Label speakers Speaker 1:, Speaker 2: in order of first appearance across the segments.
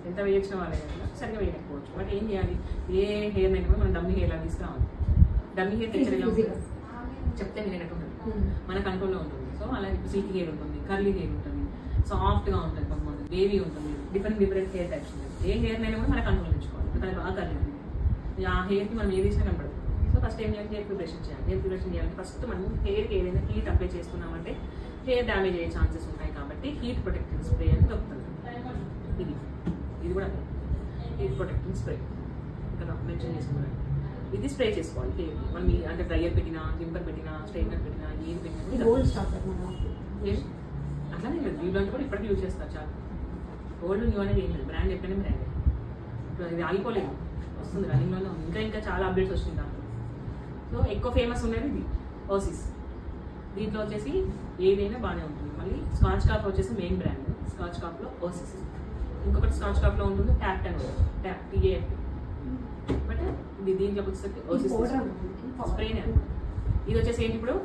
Speaker 1: ఎంత వేయించిన వాళ్ళే కదా సరిగా వేయకపోవచ్చు బట్ ఏం చేయాలి ఏ హెయిర్ అయినా కూడా మనం డమ్మీ హెయిర్ లాగా తీసుకురావాలి డమ్మీ హెయిర్ టెక్చర్ ఎలా ఉంటుంది చెప్తే వినేటట్టు ఉంటుంది మన కంట్రోల్లో ఉంటుంది సో అలాగే సిల్కీ హెయిర్ ఉంటుంది కర్లీ హెయిర్ ఉంటుంది సాఫ్ట్గా ఉంటుంది కొంతమంది బేబీ ఉంటుంది డిఫరెంట్ డిఫరెంట్ హెయిర్ టైప్స్ ఉంటుంది ఏ హెయిర్ అయినా కూడా మన కంట్రోల్ తెచ్చుకోవాలి ఇప్పుడు తనకి బాగా కర్లీ ఉంది ఈ ఆ హెయిర్కి మనం ఏది ఇచ్చినా కనపడదు సో ఫస్ట్ ఏం చేయాలి హెయిర్ ప్రిపరేషన్ చేయాలి హెయిర్ ప్రిపరేషన్ చేయాలి ఫస్ట్ మనం హెయిర్కి ఏదైనా హీట్ అప్లై చేసుకున్నామంటే హెయిర్ డ్యామేజ్ అయ్యే ఛాన్సెస్ ఉంటాయి కాబట్టి హీట్ ప్రొటెక్టింగ్ స్ప్రే అని దొరుకుతుంది ఇది ఇది కూడా అదే హీట్ ప్రొటెక్టింగ్ స్ప్రే ఇక్కడ మెన్షన్ చేసుకున్నాను ఇది స్ప్రే చేసుకోవాలి హెయిర్ మనం ఈ అంటే డ్రైయర్ పెట్టినా జింపర్ పెట్టినా స్ట్రైట్నర్ పెట్టినా ఏది పెట్టినా కూడా ఇది
Speaker 2: ఓల్డ్ స్టాక్ అనమాట
Speaker 1: ఏం? అట్లానే లేదు వీళ్ళంతా కూడా ఇప్పటికీ యూజ్ చేస్తారు చాలా ఓల్డ్ న్యూ అనేది ఏం లేదు బ్రాండ్ ఎప్పుడైనా బ్రాండ్ ఇప్పుడు ఇది ఆగిపోలేదు వస్తుంది రన్నింగ్లోనే ఉంది ఇంకా ఇంకా చాలా అప్డేట్స్ వస్తుంది దాంట్లో సో ఎక్కువ ఫేమస్ ఉన్నది ఇది ఓసిస్ దీంట్లో వచ్చేసి ఏదైనా బాగానే ఉంటుంది మళ్ళీ స్కాచ్ కాఫ్ వచ్చేసి మెయిన్ బ్రాండ్ స్కాచ్ కాఫ్లో ఓసిస్ ఇంకొకటి స్కాచ్ కాఫ్లో ఉంటుంది tap ten tap TAF but ఇది దీంట్లో వచ్చేసరికి ఓసిస్ స్ప్రేనే ఇది వచ్చేసి ఏంటి ఇప్పుడు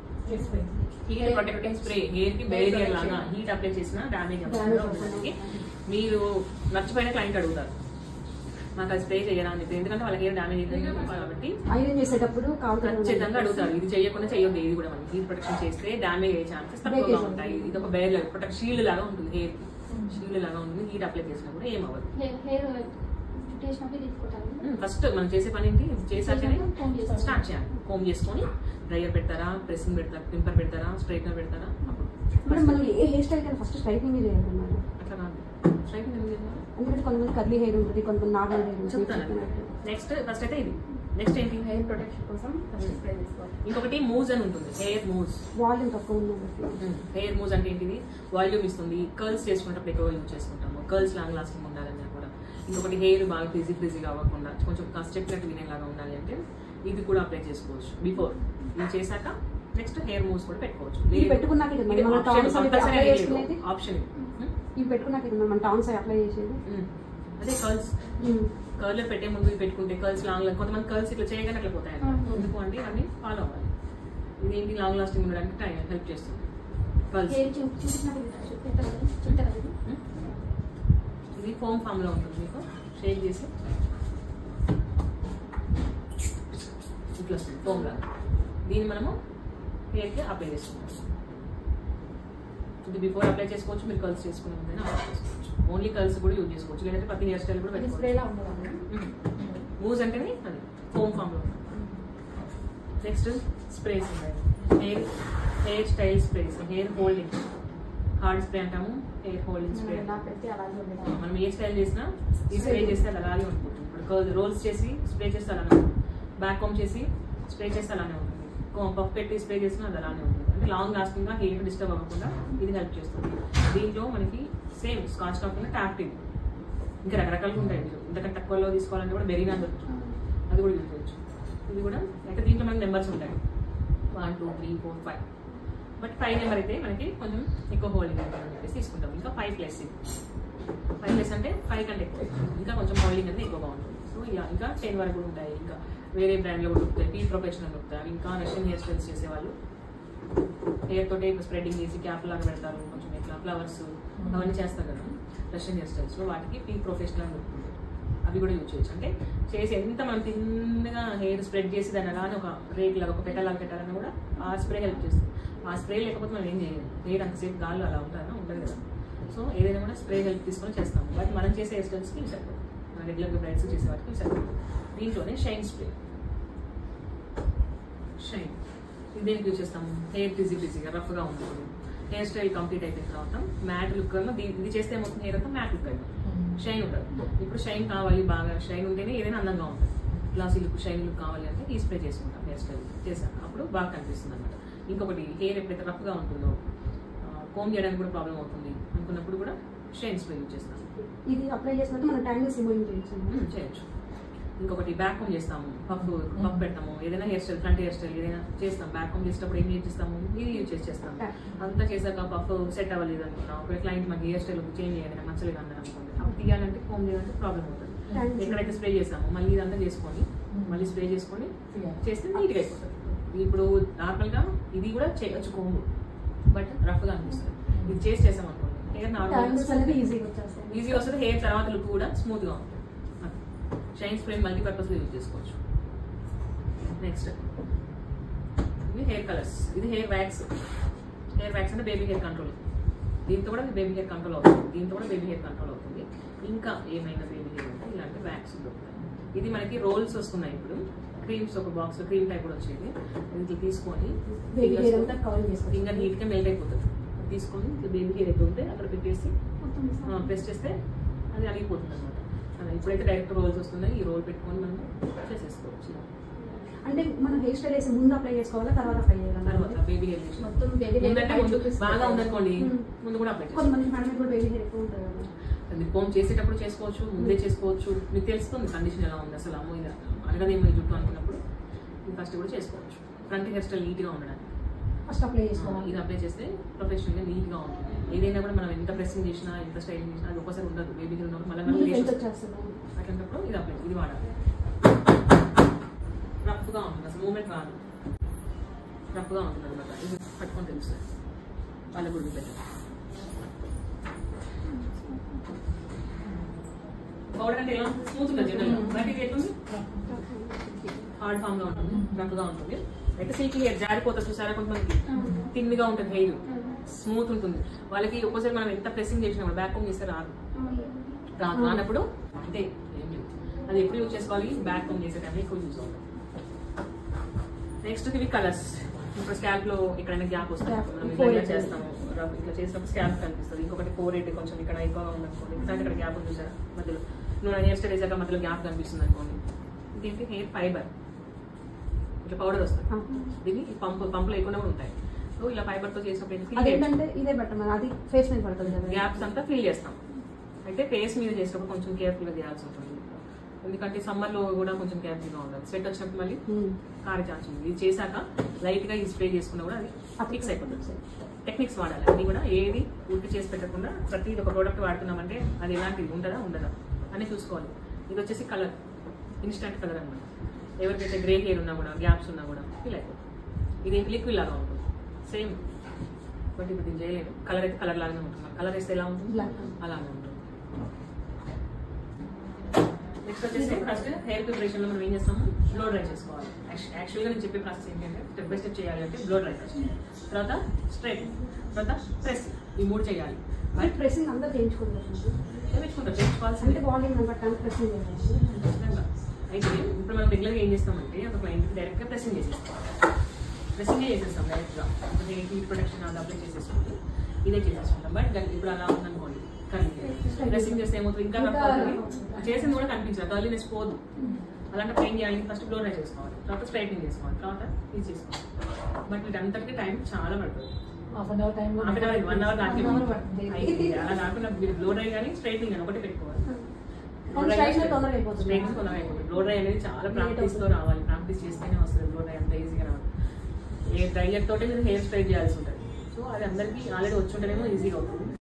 Speaker 1: హీట్ ప్రొటెక్టింగ్ స్ప్రే హెయిర్ కి బేరియర్ లాగా హీట్ అప్లై చేసిన డామేజ్ అవ్వకుండా ఉండడానికి మీరు నచ్చిపోయిన క్లయింట్ అడుగుతారు నాకు అది స్ప్రే చేయరా అని చెప్పి ఎందుకంటే వాళ్ళ హెయిర్ డామేజ్ అయింది కాబట్టి
Speaker 2: ఐరన్ చేసేటప్పుడు కావుతుంది
Speaker 1: ఖచ్చితంగా అడుగుతారు ఇది చేయకుండా చేయొద్దు ఇది కూడా మనం హీట్ ప్రొటెక్షన్ చేస్తే డామేజ్ అయ్యే ఛాన్సెస్ తక్కువగా ఉంటాయి ఇది ఒక బేర్ లాగా ప్రొటెక్ట్ షీల్డ్ లాగా ఉంటుంది హెయిర్ కి షీల్డ్ లాగా ఉంటుంది హీట్ అప్లై చేసినా కూడా ఏం అవ్వదు
Speaker 3: హెయిర్ చేసినప్పుడు తీసుకోవటాను
Speaker 1: ఫస్ట్ మనం చేసే పని ఏంటి ఇది చేసాకనే
Speaker 3: చేసాక comb చేసుకోవాలి.
Speaker 1: స్టార్ట్ చేయాలి కోమ్ చేసుకొని డ్రైయర్ పెడతారా ప్రెస్సింగ్ పెడతారా పింపర్ పెడతారా స్ట్రైట్నర్ పెడతారా అప్పుడు
Speaker 2: మేడం మనం ఏ హెయిర్ స్టైల్ కానీ ఫస్ట్ స్ట్రైట్నింగ్ చేయాలి మేడం
Speaker 1: అట్లా కాదు స్ట్రైట్నింగ్ ఎందుకు చేయాలి?
Speaker 2: ఎందుకంటే కొంతమంది కర్లీ హెయిర్ ఉంటుంది కొంతమంది నార్మల్ హెయిర్ ఉంటుంది
Speaker 1: చెప్తాను నెక్స్ట్ ఫస్ట్ అయితే ఇది నెక్స్ట్ ఏంటి
Speaker 3: హెయిర్ ప్రొటెక్షన్ కోసం ఫస్ట్ స్ప్రే తీసుకోవాలి
Speaker 1: ఇంకొకటి మూవ్స్ అని ఉంటుంది హెయిర్ మూవ్స్
Speaker 2: వాల్యూమ్ తక్కువ ఉంది
Speaker 1: హెయిర్ మూవ్స్ అంటే ఏంటిది వాల్యూమ్ ఇస్తుంది కర్ల్స్ చేసుకున్నప్పుడు ఎక్కువ యూజ్ చేసుకుంటాము కర్ల్స్ లాంగ్ లాస్టింగ్ ఉండాలని కూడా ఇంకొకటి హెయిర్ బాగా ఫ్రిజీ ఫ్రిజీగా అవ్వకుండా కొంచెం కాస్త చెప్పినట్టు వినేలాగా ఉండాలి అంటే ఇది కూడా అప్లై చేసుకోవచ్చు బిఫోర్ ఇది చేశాక నెక్స్ట్ హెయిర్ మూవ్స్ కూడా పెట్టుకోవచ్చు
Speaker 2: ఇది పెట్టుకున్నాక ఇది
Speaker 1: ఇది
Speaker 2: మన
Speaker 1: option,
Speaker 2: టౌన్స్ అవి
Speaker 1: compulsory
Speaker 2: అప్లై
Speaker 1: అనేది
Speaker 2: చేసుకునేది
Speaker 1: లేదు. ఆప్షన్ ఇది. ఉమ్,
Speaker 2: ఇవి పెట్టుకున్నాక ఇది మన టౌన్స్ అవి అప్లై చేసేది
Speaker 1: ఉమ్. అదే కర్ల్స్ కర్లర్ పెట్టే ముందు ఇవి పెట్టుకుంటే కర్ల్స్ లాంగ్ కొంతమంది కర్ల్స్ ఇట్లా చేయగానే అట్లా పోతాయి
Speaker 3: Mhm.
Speaker 1: ఎందుకు అంటే ఇవన్నీ ఫాలో అవ్వాలి ఇది ఏంటి లాంగ్ లాస్టింగ్ ఉండడానికి టైం హెల్ప్ చేస్తుంది కర్ల్స్
Speaker 3: హెయిర్ చూ చూసినప్పుడు పెట్టాలి చుట్టాలి
Speaker 1: ఇది ఫోమ్ ఫామ్ లో ఉంటుంది మీకు షేక్ చేసి ఇట్లా వస్తుంది ఫోమ్ లాగా దీన్ని మనము హెయిర్కి అప్లై చేసుకుంటాం ఇది బిఫోర్ అప్లై చేసుకోవచ్చు మీరు కర్ల్స్ చేసుకునే ముందైనా అప్లై చేసుకోవచ్చు ఓన్లీ కర్ల్స్ కూడా యూజ్ చేసుకోవచ్చు లేదంటే ప్రతి హెయిర్ స్టైల్ కూడా
Speaker 3: ఇది
Speaker 1: పెట్టుకోవచ్చు
Speaker 3: స్ప్రేలా ఉండదు
Speaker 1: మూవ్స్ అంటేనే అది ఫోమ్ ఫామ్ లో నెక్స్ట్ స్ప్రేస్ ఉన్నాయి hair hair style sprays hair holding hard spray అంటాము హెయిర్ హోల్డింగ్ స్ప్రే
Speaker 3: ఎలా పెడితే అలాగే ఉండదు
Speaker 1: మనం ఏ స్టైల్ చేసినా ఈ స్ప్రే చేస్తే అది అలాగే ఉంటుంది ఇప్పుడు రోల్స్ చేసి స్ప్రే చేస్తే అలానే ఉంటుంది బ్యాక్ కోమ్ చేసి స్ప్రే చేస్తే అలానే ఉంటుంది పఫ్ పెట్టి స్ప్రే చేసినా అది అలానే ఉంటుంది అంటే లాంగ్ లాస్టింగ్ గా హెయిర్ డిస్టర్బ్ అవ్వకుండా ఇది హెల్ప్ చేస్తుంది దీంట్లో మనకి సేమ్ స్కాచ్ కాకుండా ట్యాప్టింగ్ ఇంకా రకరకాలుగా ఉంటాయి మీరు ఇంతకంటే తక్కువలో తీసుకోవాలంటే కూడా బెరీనా దొరుకుతుంది అది కూడా యూజ్ చేయొచ్చు ఇది కూడా అయితే దీంట్లో మనకి నెంబర్స్ ఉంటాయి one two three four five but five number అయితే మనకి కొంచెం ఎక్కువ హోల్డింగ్ ఉంటుంది అని చెప్పేసి తీసుకుంటాం ఇంకా ఫైవ్ ప్లస్ ఇది ఫైవ్ ప్లస్ అంటే ఫైవ్ కంటే ఎక్కువ ఇంకా కొంచెం హోల్డింగ్ అనేది ఎక్కువగా ఉంటుంది సో ఇలా ఇంకా టెన్ వరకు కూడా ఉంటాయి ఇంకా వేరే బ్రాండ్లో కూడా దొరుకుతాయి పీ ప్రొఫెషనల్ దొరుకుతాయి అవి ఇంకా రష్యన్ హెయిర్ స్టైల్స్ చేసేవాళ్ళు హెయిర్ తోటి స్ప్రెడింగ్ చేసి క్యాప్ లాగా పెడతారు కొంచెం ఇట్లా ఫ్లవర్స్ అవన్నీ చేస్తారు కదా రష్యన్ హెయిర్ స్టైల్స్ లో వాటికి పీ ప్రొఫెషనల్ అని దొరుకుతుంది అవి కూడా యూజ్ చేయొచ్చు అంటే చేసి ఎంత మనం తిన్నగా హెయిర్ స్ప్రెడ్ చేసి దాన్ని అలానే ఒక రేట్ లాగా ఒక పెట్టలాగా పెట్టాలన్నా కూడా ఆ స్ప్రే హెల్ప్ చేస్తుంది ఆ స్ప్రే లేకపోతే మనం ఏం చేయలేము హెయిర్ అంతసేపు గాల్లో అలా ఉంటారా ఉంటుంది కదా సో ఏదైనా కూడా స్ప్రే హెల్ప్ తీసుకొని చేస్తాం బట్ మనం చేసే హెయిర్ స్టైల్స్కి ఇవి సరిపోతుంది మన రెగ్యులర్గా బ్రైడ్స్ చేసే వాటికి ఇవి సరిపోతుంది దీంట్లోనే షైన్ స్ప్రే షైన్ ఇది దేనికి యూజ్ చేస్తాము హెయిర్ బిజీ బిజీగా రఫ్గా ఉంటుంది హెయిర్ స్టైల్ కంప్లీట్ అయిపోయిన తర్వాత మ్యాట్ లుక్ అన్న ఇది చేస్తే ఏమవుతుంది హెయిర్ అంతా మ్యాట్ లుక్ అయిపోతుంది షైన్ ఉండదు ఇప్పుడు షైన్ కావాలి బాగా షైన్ ఉంటేనే ఏదైనా అందంగా ఉంటుంది గ్లాసీ లుక్ షైన్ లుక్ కావాలి అంటే ఈ స్ప్రే చేసుకుంటాం హెయిర్ స్టైల్ చేశాక అప్పుడు బాగా కనిపిస్తుంది అనమాట ఇంకొకటి హెయిర్ ఎప్పుడైతే రఫ్గా ఉంటుందో కోమ్ చేయడానికి కూడా ప్రాబ్లం అవుతుంది అనుకున్నప్పుడు కూడా షైన్ స్ప్రే యూజ్ చేస్తాం
Speaker 2: ఇది అప్లై చేసినట్టు మనం ట్యాంగిల్స్ రిమూవింగ్ చేయొచ్చు
Speaker 1: ఉమ్, చేయొచ్చు ఇంకొకటి బ్యాక్ హోమ్ చేస్తాము పఫ్ పఫ్ పెడతాము ఏదైనా hair style front hair style ఏదైనా చేస్తాం బ్యాక్ హోమ్ చేసేటప్పుడు ఏం యూజ్ చేస్తాము ఇది యూజ్ చేసి చేస్తాం అంతా చేశాక పఫ్ సెట్ అవ్వలేదు అనుకున్నాం ఒకవేళ క్లయింట్ మనకి హెయిర్ స్టైల్ చేంజ్ చేయాలి నచ్చలేదు అన్నారు అనుకోండి అప్పుడు తీయాలంటే హోమ్ చేయాలంటే ప్రాబ్లం అవుతుంది
Speaker 2: Thanks.
Speaker 1: ఎక్కడైతే స్ప్రే చేసాము మళ్ళీ ఇదంతా చేసుకొని మళ్ళీ స్ప్రే చేసుకొని చేస్తే నీట్గా అయిపోతుంది ఇప్పుడు నార్మల్గా ఇది కూడా చేయొచ్చు కోంబు బట్ రఫ్గా అనిపిస్తుంది ఇది చేసి చేసాం అనుకోండి హెయిర్
Speaker 2: ట్యాంగిల్స్ అనేది
Speaker 1: నార్మల్
Speaker 2: ఈజీగా వచ్చేస్తాయి
Speaker 1: ఈజీ వస్తుంది హెయిర్ తర్వాత లుక్ కూడా స్మూత్ గా ఉంటుంది షైన్ స్ప్రే మల్టీపర్పస్ యూజ్ చేసుకోవచ్చు నెక్స్ట్ ఇది హెయిర్ కలర్స్ ఇది హెయిర్ వ్యాక్స్ హెయిర్ వ్యాక్స్ అంటే బేబీ హెయిర్ కంట్రోల్ దీంతో కూడా బేబీ హెయిర్ కంట్రోల్ అవుతుంది దీంతో కూడా బేబీ హెయిర్ కంట్రోల్ అవుతుంది ఇంకా ఏమైనా బేబీ హెయిర్ ఉంటే ఇలాంటి వ్యాక్స్ దొరుకుతాయి ఇది మనకి రోల్స్ వస్తున్నాయి ఇప్పుడు క్రీమ్స్ ఒక బాక్స్ క్రీమ్ టైప్ కూడా వచ్చేది ఇట్లా తీసుకొని
Speaker 2: బేబీ హెయిర్ అంతా కవర్ చేసుకోవచ్చు
Speaker 1: ఫింగర్ నీట్గా మెల్ట్ అయిపోతుంది తీసుకొని ఇట్లా బేబీ హెయిర్ ఎక్కడ ఉంటే అక్కడ పెట్టేసి
Speaker 3: మొత్తం
Speaker 1: ప్రెస్ చేస్తే అది అలిగిపోతుంది అనమాట ఇప్పుడైతే డైరెక్ట్ రోల్స్ వస్తున్నాయి ఈ రోల్ పెట్టుకొని మనం చేసేసుకోవచ్చు ఇలా.
Speaker 2: అంటే మనం హెయిర్ స్టైల్ వేసి ముందు అప్లై చేసుకోవాలా తర్వాత అప్లై చేయాలి
Speaker 1: తర్వాత బేబీ హెయిర్
Speaker 3: మొత్తం baby hair
Speaker 1: ముందంటే
Speaker 3: పై
Speaker 1: ముందు
Speaker 3: చూపిస్తుంది.
Speaker 1: బాగా ఉందనుకోండి
Speaker 2: Hmm.
Speaker 1: ముందు కూడా అప్లై చేసుకోవచ్చు
Speaker 2: కొంతమంది మేడం కూడా బేబీ హెయిర్ ఎక్కువ ఉంటుంది కదా
Speaker 1: అది ఫోమ్ చేసేటప్పుడు చేసుకోవచ్చు ముందే చేసుకోవచ్చు మీకు తెలుస్తుంది కండిషన్ ఎలా ఉంది అసలు అమ్మో ఇది అడగదేమో ఈ జుట్టు అనుకున్నప్పుడు ఫస్ట్ కూడా చేసుకోవచ్చు ఫ్రంట్ హెయిర్ స్టైల్ నీట్గా ఉండడానికి
Speaker 2: ఫస్ట్ అప్లై చేసుకోవాలి
Speaker 1: ఇది అప్లై చేస్తే ప్రొఫెషనల్గా నీట్గా ఉంటుంది ఏదైనా కూడా మనం ఎంత ప్రెసింగ్ చేసినా ఎంత స్టైల్ చేసినా అది ఒక్కసారి ఉండదు బేబీ హెయిర్ ఉన్నప్పుడు మళ్ళీ
Speaker 2: ముందు
Speaker 1: మళ్ళీ
Speaker 2: ఎంత
Speaker 1: లేచి
Speaker 2: వచ్చేస్తుంది
Speaker 1: అట్లాంటప్పుడు ఇది అప్లై ఇది వాడాలి రఫ్గా ఉంటుంది అసలు మూమెంట్ రాదు రఫ్గా ఉంటుంది అనమాట ఇది పట్టుకొని తెలుస్తుంది వాళ్ళ గుడి పెట్టారు పౌడర్ అంటే ఎలా స్మూత్ ఉంటుంది జనరల్ బట్ ఇది ఎట్లుంది హార్డ్ ఫామ్ గా ఉంటుంది రఫ్గా ఉంటుంది అయితే సిల్క్ హెయిర్ జారిపోతుంది చూసారా కొంతమందికి తిన్నిగా ఉంటుంది హెయిర్ స్మూత్ ఉంటుంది వాళ్ళకి ఒక్కోసారి మనం ఎంత ప్రెసింగ్ చేసినా కూడా బ్యాక్ హోమ్ చేస్తే రాదు రాదు రానప్పుడు అంతే ఏం లేదు అది ఎప్పుడు యూజ్ చేసుకోవాలి బ్యాక్ హోమ్ చేసే టైంలో ఎక్కువ యూజ్ అవుతుంది నెక్స్ట్ ఇవి కలర్స్ ఇప్పుడు స్కాల్ప్ లో ఎక్కడైనా గ్యాప్ వస్తుంది
Speaker 2: Gap.
Speaker 1: మనం
Speaker 2: Forehead.
Speaker 1: ఇలా చేస్తాము రఫ్ ఇట్లా చేసినప్పుడు స్కాల్ప్ కనిపిస్తుంది ఇంకొకటి ఫోర్ ఎయిట్ కొంచెం ఇక్కడ ఎక్కువగా ఉందనుకోండి ఇంకా ఇక్కడ గ్యాప్ ఉంది చూసారా మధ్యలో నువ్వు హెయిర్ స్టైల్ వేసాక మధ్యలో గ్యాప్ కనిపిస్తుంది అనుకోండి దీనికి హెయిర్ ఫైబర్ ఇట్లా పౌడర్ వస్తుంది దీన్ని పంపు పంపులు లేకుండా కూడా ఉంటాయి సో ఇలా ఫైబర్ తో చేసినప్పుడు ఏంటి?
Speaker 2: అదేంటంటే ఇదే బెటర్ మరి అది ఫేస్ మీద పడుతుంది కదా
Speaker 1: గ్యాప్స్ అంతా ఫిల్ చేస్తాం అయితే ఫేస్ మీద చేసినప్పుడు కొంచెం కేర్ఫుల్ గా చేయాల్సి ఉంటుంది ఎందుకంటే సమ్మర్ లో కూడా కొంచెం కేర్ఫుల్ గా ఉండాలి స్వెట్ వచ్చినప్పుడు మళ్ళీ
Speaker 2: Hmm.
Speaker 1: కారే ఛాన్స్ ఉంది ఇది చేశాక లైట్ గా ఈ స్ప్రే చేసుకున్నా కూడా అది ఫిక్స్ అయిపోతుంది టెక్నిక్స్ వాడాలి అన్ని కూడా ఏది ఉడికి చేసి పెట్టకుండా ప్రతి ఒక ప్రోడక్ట్ వాడుతున్నామంటే అది ఎలాంటిది ఉంటుందా ఉండదా అని చూసుకోవాలి ఇది వచ్చేసి కలర్ ఇన్స్టెంట్ కలర్ అన్నమాట ఎవరికైతే గ్రే హెయిర్ ఉన్నా కూడా గ్యాప్స్ ఉన్నా కూడా ఫీల్ అయిపోతుంది ఇది లిక్విడ్ లాగా ఉంటుంది సేమ్ బట్ ఇప్పుడు దీన్ని చేయలేదు కలర్ అయితే కలర్ లాగానే ఉంటుంది కలర్ వేస్తే ఎలా ఉంటుంది
Speaker 2: Black.
Speaker 1: అలానే ఉంటుంది నెక్స్ట్ వచ్చేసి ఫస్ట్ హెయిర్ ప్రిపరేషన్ లో మనం ఏం చేస్తాము బ్లో డ్రై చేసుకోవాలి యాక్చువల్గా నేను చెప్పే ప్రాసెస్ ఏంటంటే స్టెప్ బై స్టెప్ చేయాలి అంటే బ్లో డ్రై ఫస్ట్ తర్వాత స్ట్రైట్ తర్వాత ప్రెస్ ఈ మూడు చేయాలి
Speaker 2: మరి ప్రెసింగ్ అందరూ చేయించుకుంటారు
Speaker 1: చేయించుకుంటారు చేయించుకోవాల్సింది
Speaker 2: అంటే వాల్యూమ్ నెంబర్ టైం ప్రెసింగ్ చేయాలి
Speaker 1: ఖచ్చితంగా. అయితే ఇప్పుడు మనం రెగ్యులర్గా ఏం చేస్తామంటే ఒక క్లయింట్ డైరెక్ట్గా ప్రెసింగ్ చేసేస్తాం ప్రెసింగ్ చేసేస్తాం డైరెక్ట్గా అంటే హీట్ ప్రొడక్షన్ అది అప్లై చేసేసుకుంటే ఇదే చేసేసుకుంటాం బట్ ఇప్పుడు అలా ఉందనుకోండి కర్లీ ప్రెసింగ్ చేస్తే ఏమవుతుంది ఇంకా
Speaker 2: ఇంకా
Speaker 1: రఫ్ అవుతుంది చేసింది కూడా కనిపించదు కర్లీనెస్ పోదు అలాంటప్పుడు ఏం చేయాలి ఫస్ట్ బ్లో డ్రై చేసుకోవాలి తర్వాత స్ట్రైట్నింగ్ చేసుకోవాలి తర్వాత ఇది చేసుకోవాలి బట్ వీటంతటికి టైం చాలా పడుతుంది
Speaker 2: half an hour time
Speaker 1: half an hour one hour దాటి
Speaker 2: One hour పడుతుంది.
Speaker 1: అయితే అలా కాకుండా మీరు బ్లో డ్రై కానీ స్ట్రైట్నింగ్ అని ఒకటి పెట్టుకోవాలి
Speaker 2: కానీ స్ట్రైట్నర్ తొందరగా అయిపోతుంది.
Speaker 1: స్ట్రైట్నర్ తొందరగా అయిపోతుంది బ్లో డ్రై అనేది చాలా ప్రాక్టీస్ తో రావాలి ప్రాక్టీస్ చేస్తేనే వస్తుంది బ్లో డ్రై అంత ఈజీగా రావాలి ఏ డ్రైయర్ తోటే మీరు హెయిర్ స్ట్రైట్ చేయాల్సి ఉంటుంది సో అది అందరికీ ఆల్రెడీ వచ్చి ఉంటేనేమో ఈజీగా అవుతుంది